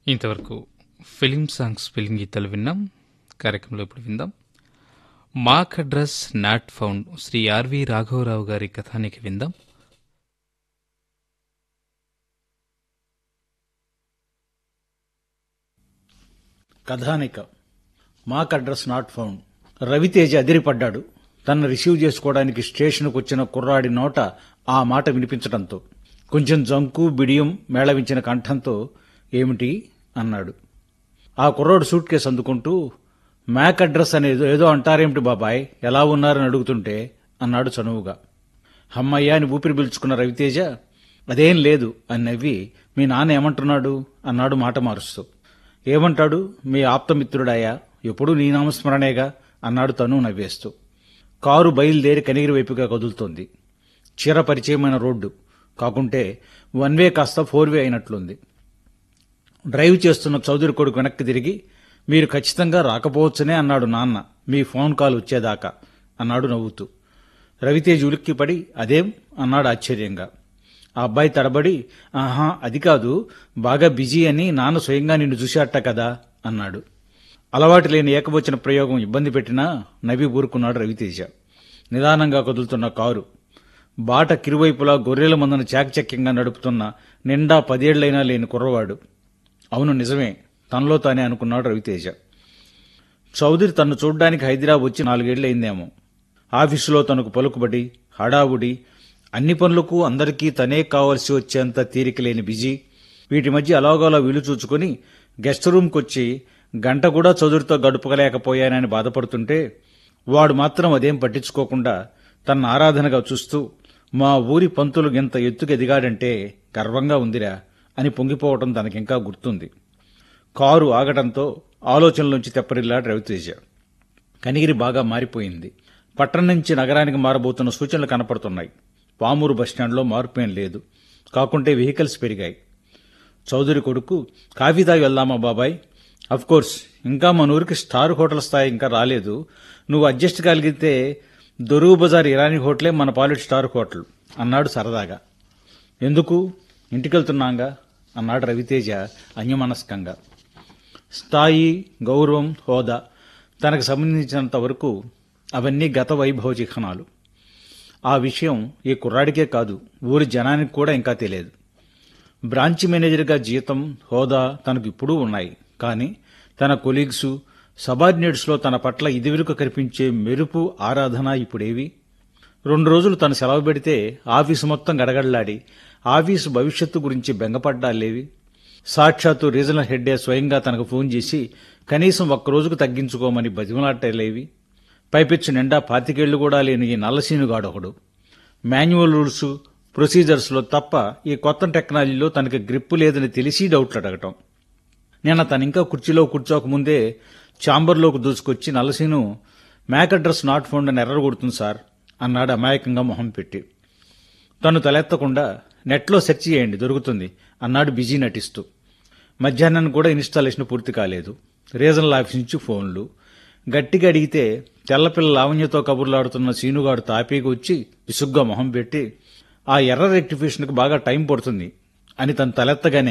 ఇంతవరకు film songs film గీతాలు విన్నాం కార్యక్రమంలో ఇప్పుడు విందాం Mac address not found Sri RV రాఘవరావు గారి కథానికి విందాం కథానిక Mac address not found Raviteja అదిరిపడ్డాడు తన్ను రిసీవ్ చేసుకోవడానికి స్టేషన్కు వచ్చిన కుర్రాడి నోట ఆ మాట వినిపించడంతో కొంచెం జంకు బిడియం మేళవించిన కంఠంతో ఏమిటి అన్నాడు ఆ కుర్రాడు సూట్ కేసు అందుకుంటూ మ్యాక్ అడ్రస్ అనేది ఏదో అంటారేమిటి బాబాయ్ ఎలా ఉన్నారని అడుగుతుంటే అన్నాడు చనువుగా అమ్మయ్య అని ఊపిరి పీల్చుకున్న రవితేజ అదేం లేదు అని నవ్వి మీ నాన్న ఏమంటున్నాడు అన్నాడు మాట మారుస్తూ ఏమంటాడు మీ ఆప్తమిత్రుడాయా ఎప్పుడూ నీ నామస్మరణేగా అన్నాడు తను నవ్వేస్తూ కారు బయలుదేరి కనిగిరి వైపుగా కదులుతోంది చిర పరిచయమైన రోడ్డు కాకుంటే వన్ వే కాస్త ఫోర్ వే అయినట్లుంది డ్రైవ్ చేస్తున్న చౌదరి కొడుకు వెనక్కి తిరిగి మీరు ఖచ్చితంగా రాకపోవచ్చనే అన్నాడు నాన్న మీ ఫోన్ కాల్ వచ్చేదాకా అన్నాడు నవ్వుతూ రవితేజ్ ఉలిక్కిపడి అదేం అన్నాడు ఆశ్చర్యంగా ఆ అబ్బాయి తడబడి ఆహా అది కాదు బాగా బిజీ అని నాన్న స్వయంగా నిన్ను చూశాట కదా అన్నాడు అలవాటు లేని ఏకవచన ప్రయోగం ఇబ్బంది పెట్టినా నవ్వి ఊరుకున్నాడు రవితేజ నిదానంగా కదులుతున్న కారు బాట కిరువైపులా గొర్రెల మందను చాకచక్యంగా నడుపుతున్న నిండా పదేళ్లైనా లేని కుర్రవాడు అవును నిజమే తనలో తానే అనుకున్నాడు రవితేజ చౌదరి తన్ను చూడ్డానికి హైదరాబాద్ వచ్చి నాలుగేళ్లయిందేమో ఆఫీసులో తనకు పలుకుబడి హడావుడి అన్ని పనులకు అందరికీ తనే కావలసి వచ్చేంత తీరిక లేని బిజీ వీటి మధ్య అలాగోలా వీలు చూచుకొని గెస్ట్ రూమ్కొచ్చి గంట కూడా చదువురితో గడుపుకలేకపోయానని బాధపడుతుంటే వాడు మాత్రం అదేం పట్టించుకోకుండా తన ఆరాధనగా చూస్తూ మా ఊరి పంతులు గింత ఎత్తుకు ఎదిగాడంటే గర్వంగా ఉందిరా అని పొంగిపోవటం తనకింకా గుర్తుంది కారు ఆగటంతో ఆలోచనలోంచి తెప్పరిల్లాడు రవితేజ కనిగిరి బాగా మారిపోయింది పట్టణం నుంచి నగరానికి మారబోతున్న సూచనలు కనపడుతున్నాయి పామూరు బస్టాండ్లో మార్పేం లేదు కాకుంటే వెహికల్స్ పెరిగాయి చౌదరి కొడుకు కాఫీ తాగి వెళ్దామా బాబాయ్ అఫ్ కోర్స్ ఇంకా మన ఊరికి స్టార్ హోటల్ స్థాయి ఇంకా రాలేదు నువ్వు అడ్జస్ట్ కలిగితే దొరువు బజార్ ఇరానీ హోటలే మన పాలిట్ స్టార్ హోటల్ అన్నాడు సరదాగా ఎందుకు ఇంటికెళ్తున్నాంగా అన్నాడు రవితేజ అన్యమనస్కంగా స్థాయి గౌరవం హోదా తనకు సంబంధించినంత వరకు అవన్నీ గత వైభవ చిహ్నాలు ఆ విషయం ఈ కుర్రాడికే కాదు ఊరి జనానికి కూడా ఇంకా తెలియదు బ్రాంచ్ మేనేజర్గా జీతం హోదా తనకు ఇప్పుడూ ఉన్నాయి కానీ తన కొలీగ్సు సబార్డినేట్స్లో తన పట్ల ఇదివరకు కనిపించే మెరుపు ఆరాధన ఇప్పుడేవి రెండు రోజులు తను సెలవు పెడితే ఆఫీసు మొత్తం గడగడలాడి ఆఫీసు భవిష్యత్తు గురించి బెంగపడ్డాలేవి సాక్షాత్తు రీజనల్ హెడ్డే స్వయంగా తనకు ఫోన్ చేసి కనీసం ఒక్క రోజుకు తగ్గించుకోమని బతిమలాటలేవి పైపెచ్చు నిండా పాతికేళ్లు కూడా లేని ఈ నల్లసీనుగాడొకడు మాన్యువల్ రూల్స్ ప్రొసీజర్స్లో తప్ప ఈ కొత్త టెక్నాలజీలో తనకి గ్రిప్పు లేదని తెలిసి డౌట్లు అడగటం నిన్న తనింకా కుర్చీలో కూర్చోకముందే ఛాంబర్లోకి దూసుకొచ్చి నల్లసీను మ్యాక్ అడ్రస్ నాట్ ఫౌండ్ అని ఎర్ర కొడుతుంది సార్ అన్నాడు అమాయకంగా మొహం పెట్టి తను తలెత్తకుండా నెట్లో సెర్చ్ చేయండి దొరుకుతుంది అన్నాడు బిజీ నటిస్తూ మధ్యాహ్నం కూడా ఇన్స్టాలేషన్ పూర్తి కాలేదు రీజనల్ ఆఫీస్ నుంచి ఫోన్లు గట్టిగా అడిగితే తెల్లపిల్ల లావణ్యతో కబుర్లాడుతున్న సీనుగాడు తాపీకి వచ్చి విసుగ్గా మొహం పెట్టి ఆ ఎర్ర రెక్టిఫికేషన్కి బాగా టైం పడుతుంది అని తను తలెత్తగానే